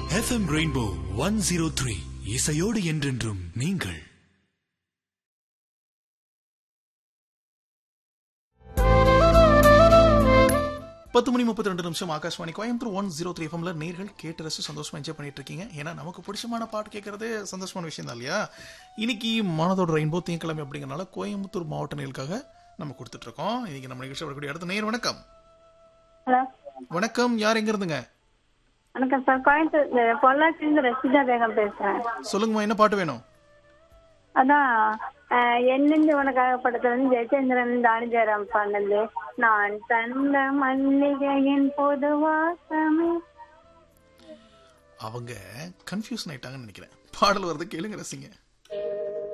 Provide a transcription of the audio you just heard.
FM rainbow one zero three இசையோடு என்றென்றும் நீங்கள் பத்து மணி முப்பத்தி ரெண்டு நிமிஷம் Akashvani Coimbatore one zero three எஃப்எம்ல நேர்கள் கேட்டு ரசிச்சு சந்தோஷமா என்ஜாய் பண்ணிட்டு இருக்கீங்க ஏன்னா நமக்கு பிடிச்சமான பாட்டு கேட்கறது சந்தோஷமான விஷயம் தான் இல்லையா இன்னைக்கு மானதோட ரெயின்போ திங்கக்கிழமை அப்படிங்கறனால கோயம்புத்தூர் மாவட்ட நேர்களுக்காக நம்ம கொடுத்துட்டு இருக்கோம் இன்னைக்கு நம்ம நிகழ்ச்சி வரக்கூடிய அடுத்த நேர் வணக்கம் ஹலோ வணக்கம் யார் எங்க இருந்துங்க வணக்கம் சார் கோயம்புத்தூர் பொள்ளாச்சியிலிருந்து ரஷிதா பேகம் பேசுறேன் சொல்லுங்கம்மா என்ன பாட்டு வேணும் அதான் அஹ், என்னென்று உனக்காக படத்துல வந்து ஜெயச்சந்திரன் தானிஜாராம் பாடினது நான் தந்த மல்லிகையின் பொது வாசமே அவங்க கன்ஃபியூஷன் ஆயிட்டாங்கன்னு நினைக்கிறேன் பாடல் வரது கேளுங்க ரசிங்க